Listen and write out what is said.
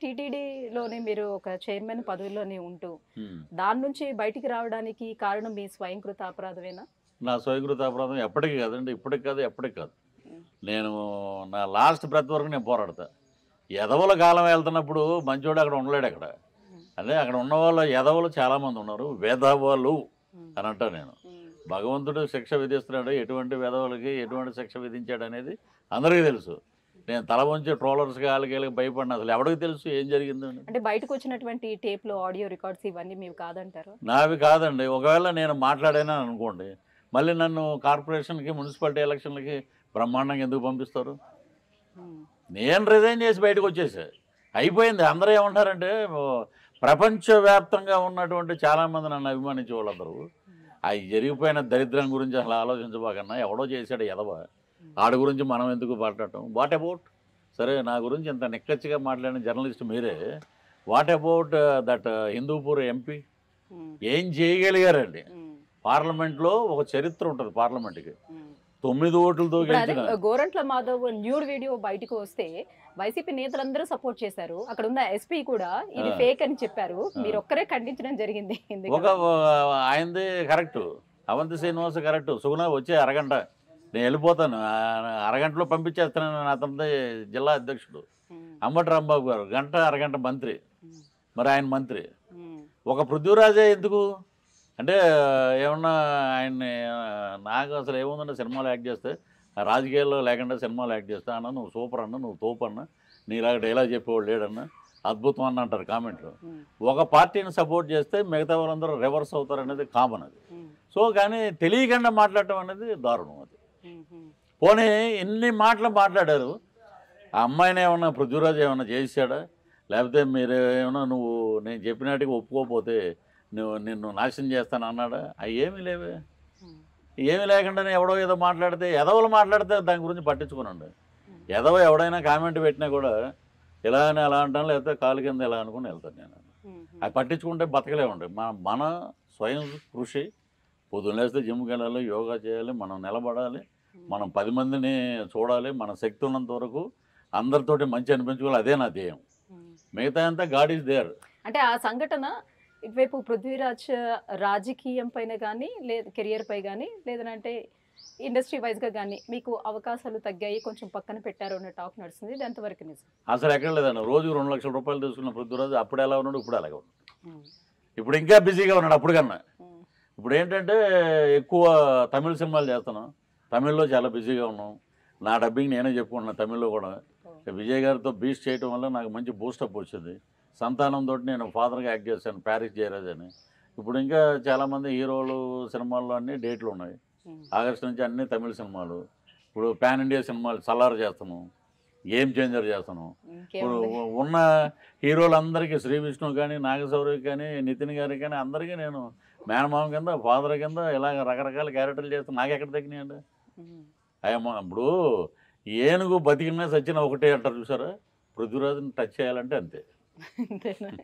టీటీడీలోనే మీరు ఒక చైర్మన్ పదవిలోనే ఉంటూ ఉమ్. దాని నుంచి బయటికి రావడానికి కారణం మీ స్వయంకృత అపరాధమేనా నా స్వయంకృత అపరాధం ఎప్పటికీ కాదండి ఇప్పటికి కాదు ఎప్పటికి కాదు నేను నా లాస్ట్ బ్రెత్ వరకు నేను పోరాడతా ఎదవల కాలం వెళ్తున్నప్పుడు మంచోడు అక్కడ ఉండలేడు అక్కడ అదే అక్కడ ఉన్న వాళ్ళు ఎదవలు చాలామంది ఉన్నారు వేదవలు అని అంటాను నేను భగవంతుడు శిక్ష విధిస్తున్నాడు ఎటువంటి వెధవలకి ఎటువంటి శిక్ష విధించాడు అనేది అందరికీ తెలుసు నేను తల వంచి ట్రోలర్స్కి వాళ్ళకి వీళ్ళకి భయపడిన అసలు ఎవరికి తెలుసు ఏం జరిగిందని అంటే బయటకు వచ్చినటువంటి టేప్లు ఆడియో రికార్డ్స్ ఇవన్నీ మీరు కాదంటారు నావి కాదండి ఒకవేళ నేను మాట్లాడాను అనుకోండి మళ్ళీ నన్ను కార్పొరేషన్కి మున్సిపాలిటీ ఎలక్షన్లకి బ్రహ్మాండంగా ఎందుకు పంపిస్తారు నేను రిజైన్ చేసి బయటకు వచ్చేసా అయిపోయింది అందరూ ఏమంటారంటే ఓ, ప్రపంచవ్యాప్తంగా ఉన్నటువంటి చాలామంది నన్ను అభిమానించే వాళ్ళందరూ అవి జరిగిపోయిన దరిద్రం గురించి అసలు ఆలోచించబాకన్నా ఎవడో చేశాడు ఎదవ ఆడి గురించి మనం ఎందుకు మాట్లాడటం వాట్ అబౌట్ సరే నా గురించి ఇంత నిక్కచ్చిగా మాట్లాడిన జర్నలిస్ట్ మీరే what about that Hindupur MP ఏం చేయగలిగారండి పార్లమెంట్లో ఒక చరిత్ర ఉంటుంది పార్లమెంట్కి తొమ్మిది ఓట్లతో ఇప్పుడు అదే గెలిచిన గోరంట్ల మాధవ్ న్యూడ్ వీడియో బయటకు వస్తే వైసీపీ నేతలందరూ సపోర్ట్ చేశారు అక్కడ ఉన్న ఎస్పీ కూడా ఇది ఆ. ఫేక్ అని చెప్పారు మీరు ఒక్కరే ఖండించడం జరిగింది ఎందుకు? ఒక ఆయనది కరెక్ట్ అవంతి శ్రీనివాస్ కరెక్ట్ సుగుణ వచ్చే అరగంట నేను వెళ్ళిపోతాను ఆ- అరగంటలో పంపించేస్తాను అతనిది జిల్లా అధ్యక్షుడు ఉమ్, అంబటి రాంబాబు గారు గంట అరగంట మంత్రి ఉమ్, మరి ఆయన మంత్రి ఉమ్, ఒక పృథ్వీరాజే ఎందుకు అంటే ఏమన్నా ఆయన్ని ఆ, నాకు అసలు ఏముందంటే సినిమాలు యాక్ట్ చేస్తే ఆ రాజకీయాల్లో లేకుండా సినిమాలు యాక్ట్ చేస్తే అన్న నువ్వు సూపర్ అన్న నువ్వు తోపు అన్న నీలాగా డైలాగ్ చెప్పేవాడు లేడన్న అద్భుతం అన్న అంటారు కామెంట్లు ఉమ్, ఒక పార్టీని సపోర్ట్ చేస్తే మిగతా వాళ్ళందరూ రివర్స్ అవుతారు అనేది కామన్ అది ఉమ్, సో కానీ తెలియకుండా మాట్లాడటం అనేది దారుణం అది ఉమ్, ఉమ్, పోనీ ఎన్ని మాటలు మాట్లాడారు ఆ అమ్మాయిని ఏమన్నా పృథ్వీరాజ్ ఏమన్నా చేశాడా లేకపోతే మీరు ఏమన్నా నువ్వు నేను చెప్పినట్టుగా ఒప్పుకోకపోతే నువ్వు నిన్ను నాశనం చేస్తాను అన్నాడా అవి ఏమీ లేవే ఉమ్, ఏమీ లేకుండానే ఎవడో ఏదో మాట్లాడితే ఎదవలు మాట్లాడితే దాని గురించి పట్టించుకునండి ఎదవ ఎవడైనా కామెంట్ పెట్టినా కూడా ఇలా అని అలా అంటాను లేకపోతే కాలు కింద ఇలా అనుకుని వెళ్తాను నేను ఉమ్, అవి పట్టించుకుంటే బతకలే ఉంటాయి మన మన స్వయం కృషి పొద్దున్న లేస్తే జిమ్కి వెళ్ళాలి యోగా చేయాలి మనం నిలబడాలి మనం పది మందిని చూడాలి మన శక్తి ఉన్నంత వరకు అందరితోటి మంచి అనిపించుకోవాలి అదే నా ధ్యేయం ఉమ్. మిగతా అంతా గాడ్ ఈజ్ దేర్ అంటే ఆ సంఘటన ఇటువైపు పృథ్వీరాజ్ రాజకీయం పైన కానీ లేదు కెరియర్ పై కానీ లేదంటే ఇండస్ట్రీ వైజ్ గా కానీ మీకు అవకాశాలు తగ్గాయి కొంచెం పక్కన పెట్టారు అన్న టాక్ నడుస్తుంది ఇది ఎంతవరకు నిజం అసలు ఎక్కడ లేదండి రోజుకు రెండు లక్షల రూపాయలు తీసుకున్న పృథ్వీరాజు అప్పుడు ఎలా ఉన్నాడు ఇప్పుడు అలాగే ఉన్నాడు ఉమ్, ఇప్పుడు ఇంకా బిజీగా ఉన్నాడు అప్పుడు కన్నా ఉమ్, ఇప్పుడు ఏంటంటే ఎక్కువ తమిళ సినిమాలు చేస్తున్నాం తమిళ్లో చాలా బిజీగా ఉన్నాం నా డబ్బింగ్ నేనే చెప్పుకుంటున్నాను తమిళ్లో కూడా విజయ్ గారితో బీస్ట్ చేయడం వల్ల నాకు మంచి బూస్టప్ వచ్చింది సంతానంతో నేను ఫాదర్గా యాక్ట్ చేశాను ప్యారిస్ జయరాజ్ అని ఇప్పుడు ఇంకా చాలామంది హీరోలు సినిమాల్లో అన్ని డేట్లు ఉన్నాయి ఉమ్, ఆగస్ట్ నుంచి అన్ని తమిళ సినిమాలు ఇప్పుడు పాన్ ఇండియా సినిమాలు సలార్ చేస్తున్నాం గేమ్ చేంజర్ చేస్తున్నాం ఇప్పుడు ఇంకేముంది ఉన్న హీరోలందరికీ శ్రీ విష్ణు కానీ నాగశౌరికి కానీ నితిన్ గారికి కానీ అందరికీ నేను మేనమామ కింద ఫాదర్ కింద ఇలాగ రకరకాల క్యారెక్టర్లు చేస్తాను నాకు ఎక్కడ తగ్గినాయండి ఉమ్, అయ్యమ్మ ఇప్పుడు ఏనుగు బతికినా సచ్చిన ఒకటే అంటారు చూసారా పృథ్వీరాజుని టచ్ చేయాలంటే అంతే అంతేనా